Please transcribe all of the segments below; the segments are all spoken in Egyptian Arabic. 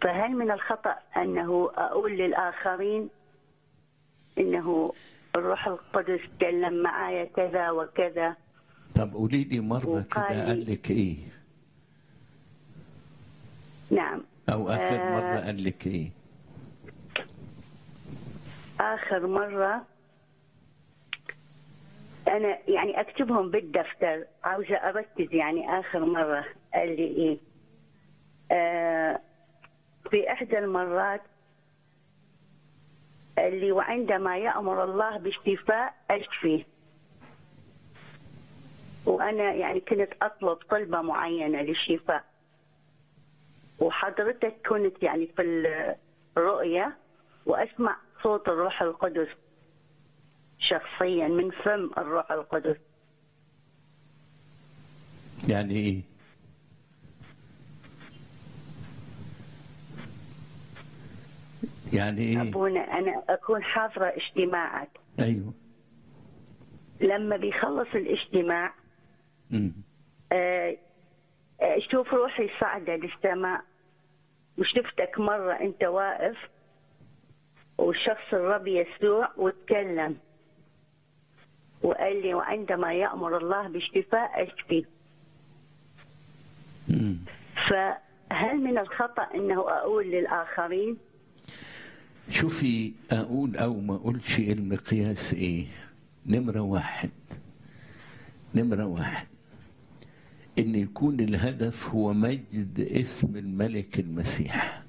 فهل من الخطأ أنه أقول للآخرين إنه الروح القدس تكلم معايا كذا وكذا طب قولي لي مرة وقال كده لي- قال لك إيه نعم أو آخر آه. مرة قال لك إيه آخر مرة أنا يعني أكتبهم بالدفتر عاوزة أركز يعني آخر مرة قال لي إيه آه في إحدى المرات قال لي وعندما يأمر الله بالشفاء أشفي وأنا يعني كنت أطلب طلبة معينة للشفاء وحضرتك كنت يعني في الرؤية وأسمع صوت الروح القدس شخصيا من فم الروح القدس يعني إيه يعني إيه أبونا أنا أكون حاضرة اجتماعك أيوه لما بيخلص الاجتماع مم. آه، آه، شوف روحي صاعدة للسماء وشفتك مرة أنت واقف والشخص الرب يسوع وتكلم وقال لي وعندما يأمر الله بالشفاء أشفي مم. فهل من الخطأ أنه أقول للآخرين شوفي أقول أو ما أقولش المقياس إيه نمرة واحد نمرة واحد إن يكون الهدف هو مجد اسم الملك المسيح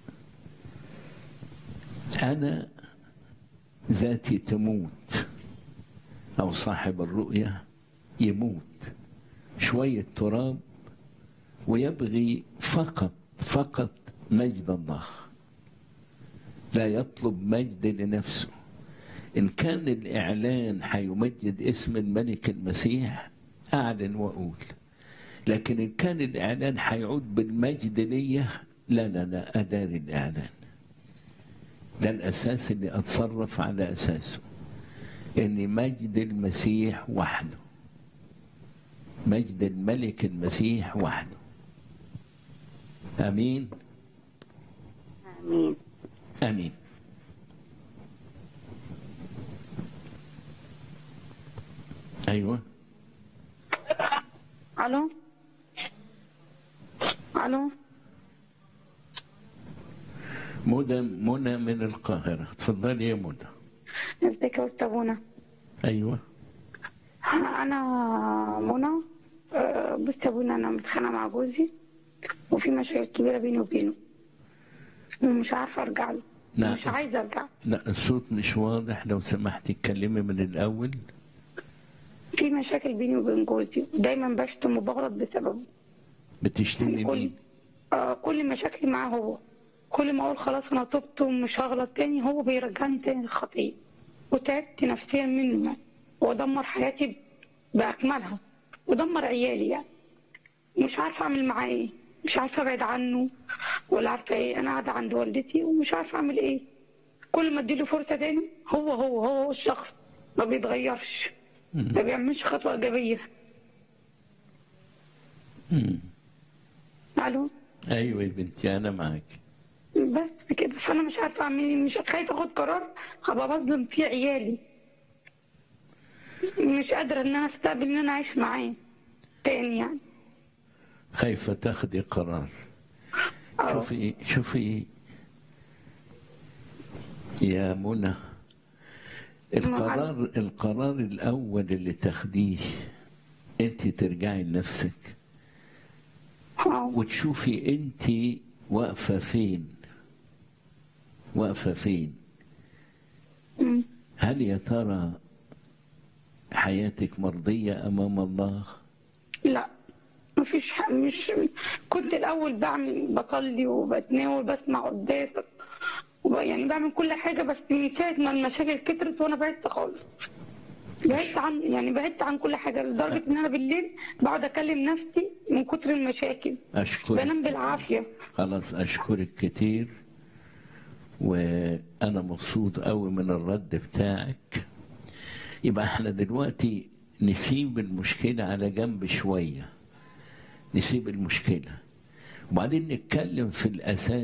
أنا ذاتي تموت أو صاحب الرؤية يموت شوية تراب ويبغي فقط فقط مجد الله لا يطلب مجد لنفسه إن كان الإعلان هيمجد اسم الملك المسيح أعلن وأقول لكن إن كان الإعلان هيعود بالمجد ليا لا لا لا أداري الإعلان ده الأساس اللي أتصرف على أساسه إن مجد المسيح وحده مجد الملك المسيح وحده آمين آمين آمين أيوه الو الو مدى منى من القاهرة تفضلي يا مدى ازيك يا استاذ منى أيوه انا منى آه، بص يا ابونا انا متخانقه مع جوزي وفي مشاكل كبيره بيني وبينه ومش عارفه ارجع له نعم. مش عايزه ارجع لا الصوت مش واضح لو سمحتي اتكلمي من الأول في مشاكل بيني وبين جوزي دايما بشتم وبغلط بسببه بتشتمي كل مين آه كل مشاكلي معاه هو كل ما اقول خلاص انا تبت ومش هغلط تاني هو بيرجعني تاني للخطيه وتعبت نفسيا منه يعني ودمر حياتي باكملها ودمر عيالي يعني مش عارفه اعمل معاه ايه مش عارفه ابعد عنه ولا عارفه ايه انا قاعده عند والدتي ومش عارفه اعمل ايه كل ما اديله فرصه تاني هو هو هو الشخص ما بيتغيرش ما بيعملش خطوه ايجابيه مم. الو أيوه يا بنتي أنا معاك بس كده فانا مش عارفه اعمل ايه مش خايفه اخد قرار هبقى بظلم فيه عيالي مش قادره ان انا استقبل ان انا اعيش معاه تاني يعني خايفة تاخدي قرار أه. شوفي شوفي يا منى القرار القرار الأول اللي تاخديه أنت ترجعي لنفسك اه وتشوفي أنت واقفة فين واقفة فين أمم. هل يا ترى حياتك مرضية أمام الله لا مفيش ح- مش كنت الاول بعمل بصلي وبتناول بسمع قداسك وب- يعني بعمل كل حاجه بس من ساعه ما المشاكل كترت وانا بعدت خالص بعدت عن يعني بعدت عن كل حاجه لدرجه ان انا بالليل بقعد اكلم نفسي من كتر المشاكل أشكرك بنام بالعافيه خلاص أشكرك كتير وأنا مبسوط قوي من الرد بتاعك يبقى احنا دلوقتي نسيب المشكلة على جنب شوية نسيب المشكلة وبعدين نتكلم في الأساس